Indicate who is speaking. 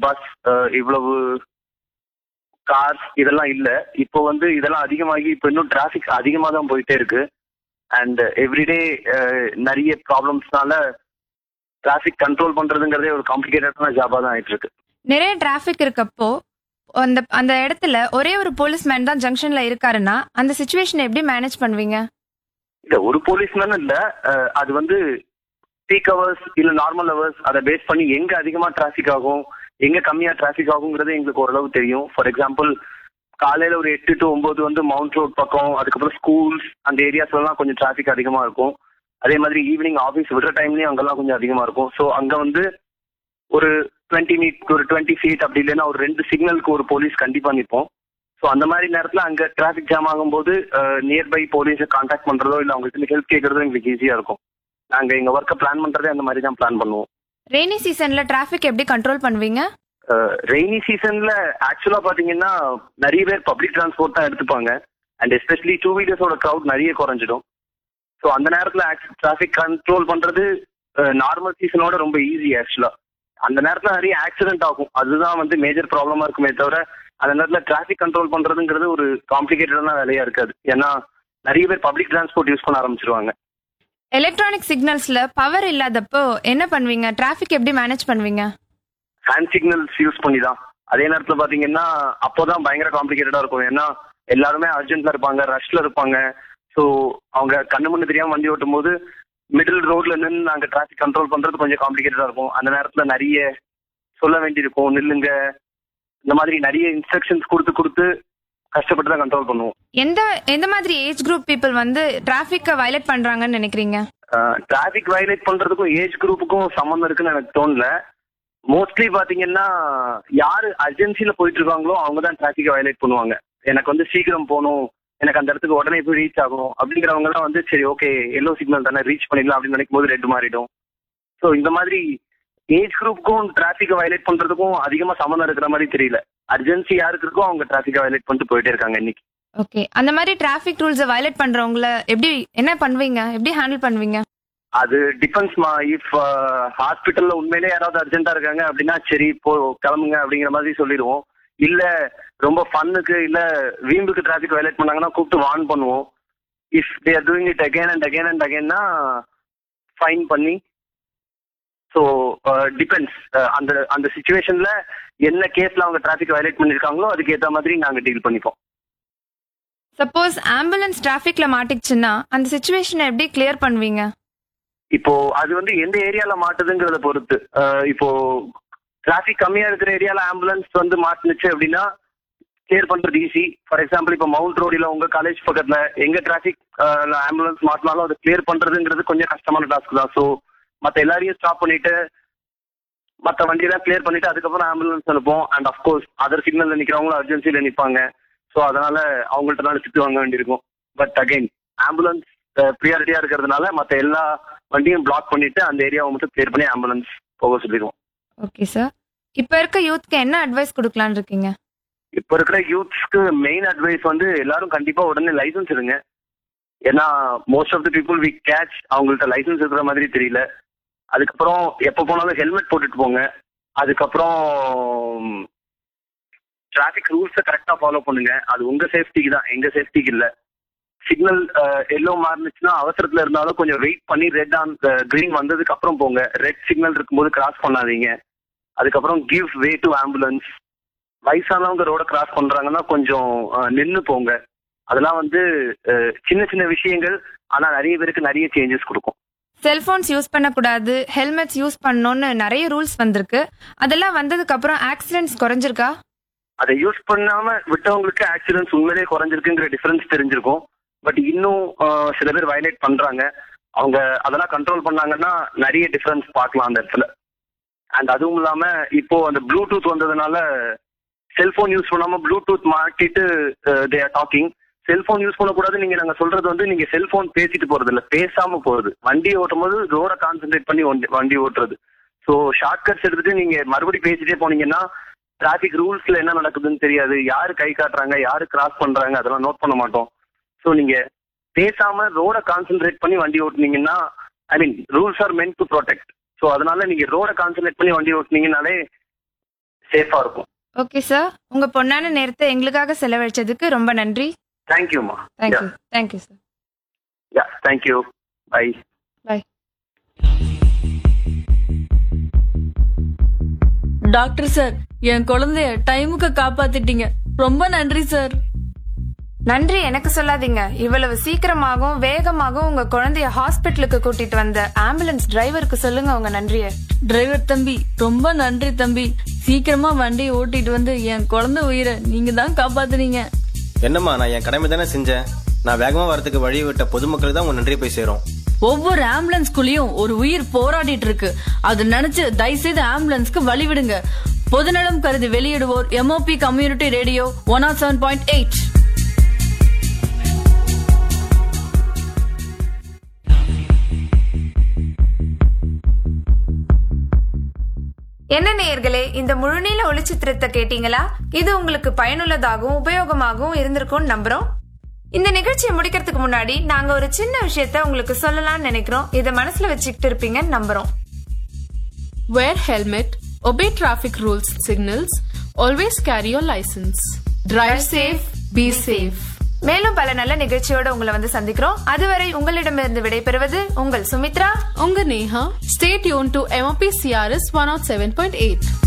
Speaker 1: Bus இவ்வளவு cars இதெல்லாம் இல்ல இப்போ வந்து இதெல்லாம் அதிகமாகி இப்போ இன்னும் டிராபிக் அதிகமா தான் போயிட்டே இருக்கு அண்ட் எவ்ரிடே நிறைய ப்ராப்ளம்ஸ்னால டிராபிக் கண்ட்ரோல் பண்றதுங்கிறதே ஒரு காம்ப்ளிகேட்டடான ஜாபா தான் ஆயிட்டு இருக்கு
Speaker 2: நிறைய டிராஃபிக் இருக்கப்போ அந்த அந்த இடத்துல ஒரே ஒரு போலீஸ்மேன் தான் ஜங்ஷன்ல இருக்காருன்னா அந்த சுச்சுவேஷனை எப்படி மேனேஜ் பண்ணுவீங்க
Speaker 1: இல்ல ஒரு போலீஸ்மேன் இல்ல அஹ், அது வந்து பீக் ஹவர்ஸ் இல்ல நார்மல் ஹவர்ஸ் அதை பேஸ் பண்ணி எங்க அதிகமா டிராபிக் ஆகும் எங்க கம்மியா டிராபிக் ஆகுங்கிறது எங்களுக்கு ஓரளவு தெரியும் ஃபார் எக்ஸாம்பிள் காலையில ஒரு எட்டு டு ஒன்பது வந்து மவுண்ட் ரோட் பக்கம் அதுக்கப்புறம் ஸ்கூல்ஸ் அந்த ஏரியாஸ்ல எல்லாம் கொஞ்சம் டிராபிக் அதிகமா இருக்கும் அதே மாதிரி ஈவினிங் ஆஃபீஸ் விடுற டைம்லயும் அங்கெல்லாம் கொஞ்சம் அதிகமா இருக்கும் ஸோ அங்க வந்து ஒரு டுவெண்ட்டி மீட் ஒரு டுவெண்ட்டி ஃபீட் அப்படி இல்லைன்னா ஒரு ரெண்டு சிக்னலுக்கு ஒரு போலீஸ் கண்டிப்பா நிற்போம் ஸோ அந்த மாதிரி நேரத்தில் அங்கே டிராஃபிக் ஜாம் ஆகும்போது நியர்பை போலீஸை காண்டாக்ட் பண்றதோ இல்லை அவங்ககிட்ட ஹெல்ப் கேட்கறதோ எங்களுக்கு ஈஸியா இருக்கும் நாங்கள் எங்கள் ஒர்க்கை பிளான் பண்றதே அந்த மாதிரி தான் பிளான் பண்ணுவோம்
Speaker 2: ரெய்னி சீசன்ல டிராஃபிக் எப்படி கண்ட்ரோல் பண்ணுவீங்க
Speaker 1: ரெய்னி சீசன்ல ஆக்சுவலா பாத்தீங்கன்னா நிறைய பேர் பப்ளிக் டிரான்ஸ்போர்ட் தான் எடுத்துப்பாங்க அண்ட் எஸ்பெஷலி டூ வீலர்ஸோட க்ரௌட் நிறைய குறைஞ்சிடும் ஸோ அந்த நேரத்தில் டிராஃபிக் கண்ட்ரோல் பண்றது நார்மல் சீசனோட ரொம்ப ஈஸி ஆக்சுவலா அந்த நேரத்தில் நிறைய ஆக்சிடென்ட் ஆகும் அதுதான் வந்து மேஜர் ப்ராப்ளமா இருக்குமே தவிர அந்த நேரத்தில் டிராஃபிக் கண்ட்ரோல் பண்றதுங்கிறது ஒரு காம்ப்ளிகேட்டடான வேலையா இருக்காது ஏன்னா நிறைய பேர் பப்ளிக் டிரான்ஸ்போர்ட் யூஸ் பண்ண ஆரம்பிச்சிருவாங்க
Speaker 2: எலக்ட்ரானிக் சிக்னல்ஸ்ல பவர் இல்லாதப்போ என்ன பண்ணுவீங்க டிராஃபிக் எப்படி மேனேஜ் பண்ணுவீங்க
Speaker 1: ஹேண்ட் சிக்னல்ஸ் யூஸ் பண்ணி தான் அதே நேரத்தில் பார்த்தீங்கன்னா அப்போதான் பயங்கர காம்ப்ளிகேட்டடாக இருக்கும் ஏன்னா எல்லாருமே அர்ஜென்ட்ல இருப்பாங்க ரஷ்ல இருப்பாங்க ஸோ அவங்க கண்ணு முன்னு தெரியாம வண்டி ஓட்டும் போது மிடில் ரோட்ல நின்று நாங்கள் டிராஃபிக் கண்ட்ரோல் பண்றது கொஞ்சம் காம்ப்ளிகேட்டடாக இருக்கும் அந்த நேரத்தில் நிறைய சொல்ல வேண்டியிருக்கும் நில்லுங்க இந்த மாதிரி நிறைய இன்ஸ்ட்ரக்ஷன்ஸ் கொடுத்து கொடுத்து கஷ்டப்பட்டு தான் கண்ட்ரோல் பண்ணுவோம்
Speaker 2: எந்த எந்த மாதிரி ஏஜ் குரூப் பீப்புள் வந்து டிராஃபிக்கை வயலேட் பண்றாங்கன்னு நினைக்கிறீங்க
Speaker 1: டிராஃபிக் வயலேட் பண்றதுக்கும் ஏஜ் குரூப்புக்கும் சம்மந்தம் இருக்குன்னு எனக்கு தோணல மோஸ்ட்லி பாத்தீங்கன்னா யாரு அர்ஜென்சில போயிட்டு இருக்காங்களோ அவங்க தான் டிராஃபிக்கை வயலேட் பண்ணுவாங்க எனக்கு வந்து சீக்கிரம் போகணும் எனக்கு அந்த இடத்துக்கு உடனே போய் ரீச் ஆகணும் அப்படிங்கிறவங்க தான் வந்து சரி ஓகே எல்லோ சிக்னல் தானே ரீச் பண்ணிடலாம் அப்படின்னு நினைக்கும் போது ரெட் மாறிடும் ஸோ இந்த மாதிரி ஏஜ் குரூப்புக்கும் டிராஃபிக்கை வயலேட் பண்றதுக்கும் அதிகமா சம்மந்தம் இருக்கிற மாதிரி தெரியல அர்ஜென்சி யாருக்கு இருக்கோ அவங்க டிராஃபிக்கை வயலேட் பண்ணிட்டு போயிட்டே இருக்காங்க இன்னைக்கு
Speaker 2: ஓகே அந்த மாதிரி டிராஃபிக் ரூல்ஸை வயலேட் பண்றவங்கள எப்படி என்ன பண்ணுவீங்க எப்படி ஹேண்டில் பண்ணுவீங்க
Speaker 1: அது டிபெண்ட்ஸ்மா இஃப் ஹாஸ்பிட்டல்ல உண்மையிலே யாராவது அர்ஜென்ட்டா இருக்காங்க அப்படின்னா சரி போ கிளம்புங்க அப்படிங்கிற மாதிரி சொல்லிடுவோம் இல்ல ரொம்ப ஃபன்னுக்கு இல்ல வீம்புக்கு டிராஃபிக் வயலேட் பண்ணாங்கன்னா கூப்பிட்டு வார்ன் பண்ணுவோம் if they are doing it again and again and அகைன்னா ஃபைன் பண்ணி ஸோ டிபெண்ட்ஸ் அந்த அந்த சுச்சுவேஷன்ல என்ன கேஸ்ல அவங்க டிராஃபிக் வயலேட் பண்ணிருக்காங்களோ அதுக்கு ஏற்ற மாதிரி நாங்க டீல் பண்ணிப்போம்
Speaker 2: சப்போஸ் ஆம்புலன்ஸ் டிராஃபிக்ல மாட்டிச்சுன்னா அந்த சுச்சுவேஷனை எப்படி கிளியர் பண்ணுவீங்க
Speaker 1: இப்போ அது வந்து எந்த ஏரியால மாட்டுதுங்கிறத பொறுத்து அஹ் இப்போ டிராஃபிக் கம்மியா இருக்கிற ஏரியால ஆம்புலன்ஸ் வந்து மாட்டுனுச்சு அப்படின்னா கிளியர் பண்றது ஈஸி ஃபார் எக்ஸாம்பிள் இப்போ மவுண்ட் ரோடில் உங்க காலேஜ் பக்கத்துல எங்க டிராஃபிக் ஆம்புலன்ஸ் மாட்டினாலும் அதை கிளியர் பண்றதுங்கிறது கொஞ்சம் கஷ்டமான டாஸ்க் தான் ஸோ மற்ற எல்லாரையும் ஸ்டாப் பண்ணிட்டு மற்ற வண்டியெல்லாம் கிளியர் பண்ணிட்டு அதுக்கப்புறம் ஆம்புலன்ஸ் அனுப்போம் அண்ட் அஃப்கோர்ஸ் அதர் சிக்னல்ல நிக்கிறவங்களும் அர்ஜென்சில நிற்பாங்க ஸோ அதனால அவங்கள்ட்ட தான் திட்டு வாங்க வேண்டியிருக்கும் பட் அகைன் ஆம்புலன்ஸ் ப்ரியாரிட்டியா இருக்கிறதுனால மற்ற எல்லா வண்டியும் பிளாக் பண்ணிட்டு அந்த ஏரியாவை மட்டும் கிளியர் பண்ணி ஆம்புலன்ஸ் போக சொல்லிடுவோம்
Speaker 2: ஓகே சார் இப்போ இருக்க யூத்க்கு என்ன அட்வைஸ் கொடுக்கலான்னு இருக்கீங்க
Speaker 1: இப்போ இருக்கிற யூத்ஸ்க்கு மெயின் அட்வைஸ் வந்து எல்லாரும் கண்டிப்பா உடனே லைசன்ஸ் எடுங்க ஏன்னா most of the people we catch அவங்கள்ட்ட லைசன்ஸ் இருக்கிற மாதிரி தெரியல அதுக்கப்புறம் எப்போ போனாலும் ஹெல்மெட் போட்டுட்டு போங்க அதுக்கப்புறம் டிராஃபிக் ரூல்ஸை கரெக்டாக ஃபாலோ பண்ணுங்க அது உங்க சேஃப்டிக்கு தான் எங்க சேஃப்டிக்கு இல்லை சிக்னல் எல்லோ மாறுனுச்சுன்னா அவசரத்துல இருந்தாலும் கொஞ்சம் வெயிட் பண்ணி ரெட் ஆன் கிரீன் வந்ததுக்கு அப்புறம் போங்க ரெட் சிக்னல் இருக்கும்போது கிராஸ் பண்ணாதீங்க அதுக்கப்புறம் கிவ் வே டு ஆம்புலன்ஸ் வயசானவங்க ரோட கிராஸ் பண்றாங்கன்னா கொஞ்சம் நின்று போங்க அதெல்லாம் வந்து அஹ், சின்ன சின்ன விஷயங்கள் ஆனா நிறைய பேருக்கு நிறைய சேஞ்சஸ் கொடுக்கும்
Speaker 2: செல்போன்ஸ் யூஸ் பண்ணக்கூடாது ஹெல்மெட்ஸ் யூஸ் பண்ணணும்னு நிறைய ரூல்ஸ் வந்திருக்கு அதெல்லாம் வந்ததுக்கு அப்புறம் ஆக்சிடென்ட்ஸ் குறைஞ்சிருக்கா
Speaker 1: அதை யூஸ் பண்ணாம விட்டவங்களுக்கு ஆக்சிடென்ட்ஸ் உண்மையிலேயே குறைஞ்சிருக்குங்கிற டிஃபரன்ஸ் தெரிஞ்சிருக்கும் பட் இன்னும் அஹ், சில பேர் வயலேட் பண்றாங்க அவங்க அதெல்லாம் கண்ட்ரோல் பண்ணாங்கன்னா நிறைய டிஃபரன்ஸ் பார்க்கலாம் அந்த இடத்துல அண்ட் அதுவும் இல்லாம இப்போ அந்த ப்ளூடூத் வந்ததுனால செல்போன் யூஸ் பண்ணாம ப்ளூடூத் மாட்டிட்டு they are talking cellphone use பண்ணக்கூடாது நீங்க நாங்க சொல்றது வந்து நீங்க செல்போன் பேசிட்டு போறது இல்ல பேசாம போறது வண்டி ஓட்டும் போது ரோட கான்சென்ட்ரேட் பண்ணி வண்டி- வண்டி ஓட்டுறது ஸோ ஷார்ட் கட்ஸ் எடுத்துட்டு நீங்க மறுபடியும் பேசிட்டே போனீங்கன்னா டிராஃபிக் ரூல்ஸ்ல என்ன நடக்குதுன்னு தெரியாது யாரு கை காட்டுறாங்க யாரு கிராஸ் பண்றாங்க அதெல்லாம் நோட் பண்ண மாட்டோம் ஸோ நீங்க பேசாம ரோட கான்சென்ட்ரேட் பண்ணி வண்டி ஓட்டுனீங்கன்னா I mean rules are meant to protect so அதனால நீங்க ரோட கான்சென்ட்ரேட் பண்ணி வண்டி ஓட்டுனீங்கனாலே சேஃபா இருக்கும்
Speaker 2: ஓகே சார் உங்க பொண்ணான நேரத்தை எங்களுக்காக செலவழிச்சதுக்கு ரொம்ப நன்றி
Speaker 1: தேங்க்யூமா
Speaker 2: thank you thank you sir
Speaker 1: yeah thank you bye
Speaker 2: bye
Speaker 3: doctor sir என் குழந்தைய டைமுக்கு காப்பாத்திட்டீங்க ரொம்ப நன்றி சார்
Speaker 2: நன்றி எனக்கு சொல்லாதீங்க இவ்வளவு சீக்கிரமாகவும் வேகமாகவும் உங்க குழந்தைய ஹாஸ்பிட்டலுக்கு கூட்டிட்டு வந்த ஆம்புலன்ஸ் டிரைவருக்கு சொல்லுங்க உங்க நன்றிய
Speaker 3: டிரைவர் தம்பி ரொம்ப நன்றி தம்பி சீக்கிரமா வண்டியை ஓட்டிட்டு வந்து என் குழந்தை உயிரை நீங்க தான் காப்பாத்துனீங்க
Speaker 4: என்னம்மா நான் என் கடமை தானே செஞ்சேன் நான் வேகமா வரதுக்கு வழி விட்ட பொதுமக்களுக்கு தான் உங்க நன்றி போய் சேரும்
Speaker 3: ஒவ்வொரு ஆம்புலன்ஸ்குள்ளயும் ஒரு உயிர் போராடிட்டு இருக்கு அது நினைச்சு தயவுசெய்து ஆம்புலன்ஸ்க்கு வழி விடுங்க பொதுநலம் கருதி வெளியிடுவோர் MOP community radio one R seven point eight
Speaker 2: என்ன நேயர்களே இந்த முழுநீள ஒளிச்சித்திரத்தை கேட்டீங்களா இது உங்களுக்கு பயனுள்ளதாகவும் உபயோகமாகவும் இருந்திருக்கும்னு நம்புறோம் இந்த நிகழ்ச்சியை முடிக்கிறதுக்கு முன்னாடி நாங்க ஒரு சின்ன விஷயத்த உங்களுக்கு சொல்லலாம்னு நினைக்கிறோம் இதை மனசுல வச்சுக்கிட்டு இருப்பீங்கன்னு நம்புறோம்
Speaker 5: Wear helmet, obey traffic rules signals, always carry your license. Drive safe, be safe.
Speaker 2: மேலும் பல நல்ல நிகழ்ச்சியோட உங்களை வந்து சந்திக்கிறோம் அதுவரை உங்களிடமிருந்து விடைபெறுவது உங்கள் Sumitra
Speaker 5: Unga Neha, stay tuned to MOP CRS 107.8.